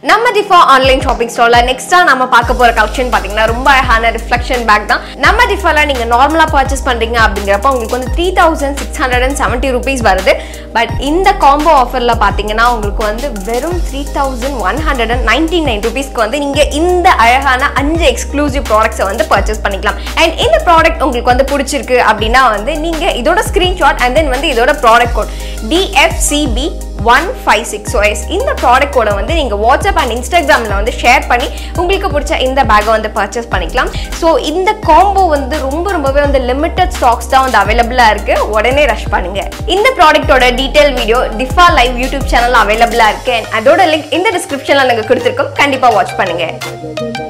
நம்ம டிஃபா online shopping ஸ்டோர்ல நெக்ஸ்டா நம்ம பார்க்க போற கலெக்ஷன் பாத்தீங்கன்னா ரொம்ப அழகான ரிஃப்ளெக்ஷன் பேக் தான் நம்ம டிஃபால நீங்க நார்மலா பர்ச்சேஸ் பண்றீங்க அப்படிங்கிறப்ப உங்களுக்கு வந்து three thousand six hundred and seventy rupees வருது பட் இந்த காம்போ ஆஃபர்ல பாத்தீங்கன்னா உங்களுக்கு வந்து வெறும் three thousand one hundred and ninety nine ருபீஸ்க்கு வந்து நீங்க இந்த அழகான அஞ்சு எக்ஸ்க்ளூசிவ் ப்ராடக்ட்ஸை வந்து பர்ச்சேஸ் பண்ணிக்கலாம் அண்ட் இந்த ப்ராடக்ட் உங்களுக்கு வந்து பிடிச்சிருக்கு அப்படின்னா வந்து நீங்க இதோட ஸ்கிரீன்ஷாட் அண்ட் தென் வந்து இதோட product code DFCB one five six ஒய்ஸ் இந்த ப்ராடக்ட் கோட வந்து நீங்கள் வாட்ஸ்அப் அண்ட் இன்ஸ்டாகிராமில் வந்து ஷேர் பண்ணி உங்களுக்கு பிடிச்ச இந்த பேக்கை வந்து பர்ச்சேஸ் பண்ணிக்கலாம் ஸோ இந்த காம்போ வந்து ரொம்ப ரொம்பவே வந்து லிமிட்டட் ஸ்டாக்ஸ் தான் வந்து அவைலபிளாக இருக்குது உடனே ரஷ் பண்ணுங்க இந்த ப்ராடக்ட்டோட டீட்டெயில் வீடியோ டிஃபா லைவ் யூடியூப் சேனல் அவைலபிளாக இருக்கு And அதோட லிங்க் இந்த டிஸ்கிரிப்ஷனில் நாங்கள் கொடுத்துருக்கோம் கண்டிப்பாக வாட்ச் பண்ணுங்க